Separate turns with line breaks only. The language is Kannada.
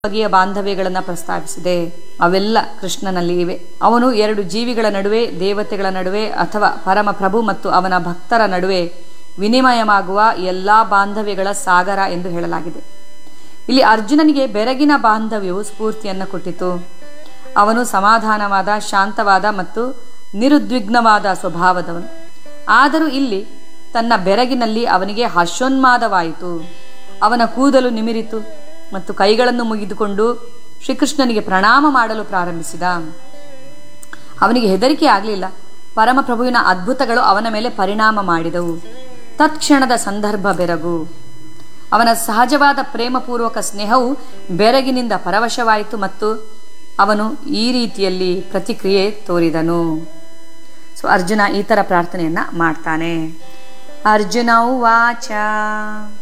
ಬಗೆಯ ಬಾಂಧವ್ಯಗಳನ್ನು ಪ್ರಸ್ತಾವಿಸಿದೆ ಅವೆಲ್ಲ ಕೃಷ್ಣನಲ್ಲಿ ಇವೆ ಅವನು ಎರಡು ಜೀವಿಗಳ ನಡುವೆ ದೇವತೆಗಳ ನಡುವೆ ಅಥವಾ ಪರಮ ಪ್ರಭು ಮತ್ತು ಅವನ ಭಕ್ತರ ನಡುವೆ ವಿನಿಮಯವಾಗುವ ಎಲ್ಲಾ ಬಾಂಧವ್ಯಗಳ ಸಾಗರ ಎಂದು ಹೇಳಲಾಗಿದೆ ಇಲ್ಲಿ ಅರ್ಜುನನಿಗೆ ಬೆರಗಿನ ಬಾಂಧವ್ಯವು ಸ್ಫೂರ್ತಿಯನ್ನು ಕೊಟ್ಟಿತು ಅವನು ಸಮಾಧಾನವಾದ ಶಾಂತವಾದ ಮತ್ತು ನಿರುದ್ವಿಗ್ನವಾದ ಸ್ವಭಾವದವನು ಆದರೂ ಇಲ್ಲಿ ತನ್ನ ಬೆರಗಿನಲ್ಲಿ ಅವನಿಗೆ ಹರ್ಷೋನ್ಮಾದವಾಯಿತು ಅವನ ಕೂದಲು ನಿಮಿರಿತು ಮತ್ತು ಕೈಗಳನ್ನು ಮುಗಿದುಕೊಂಡು ಶ್ರೀಕೃಷ್ಣನಿಗೆ ಪ್ರಣಾಮ ಮಾಡಲು ಪ್ರಾರಂಭಿಸಿದ ಅವನಿಗೆ ಹೆದರಿಕೆ ಆಗಲಿಲ್ಲ ಪರಮಪ್ರಭುವಿನ ಅದ್ಭುತಗಳು ಅವನ ಮೇಲೆ ಪರಿಣಾಮ ಮಾಡಿದವು ತತ್ಕ್ಷಣದ ಸಂದರ್ಭ ಬೆರಗು ಅವನ ಸಹಜವಾದ ಪ್ರೇಮಪೂರ್ವಕ ಸ್ನೇಹವು ಬೆರಗಿನಿಂದ ಪರವಶವಾಯಿತು ಮತ್ತು ಅವನು ಈ ರೀತಿಯಲ್ಲಿ ಪ್ರತಿಕ್ರಿಯೆ ತೋರಿದನು ಸೊ ಅರ್ಜುನ ಈ ಥರ ಪ್ರಾರ್ಥನೆಯನ್ನ ಮಾಡ್ತಾನೆ ಅರ್ಜುನ ವಾಚ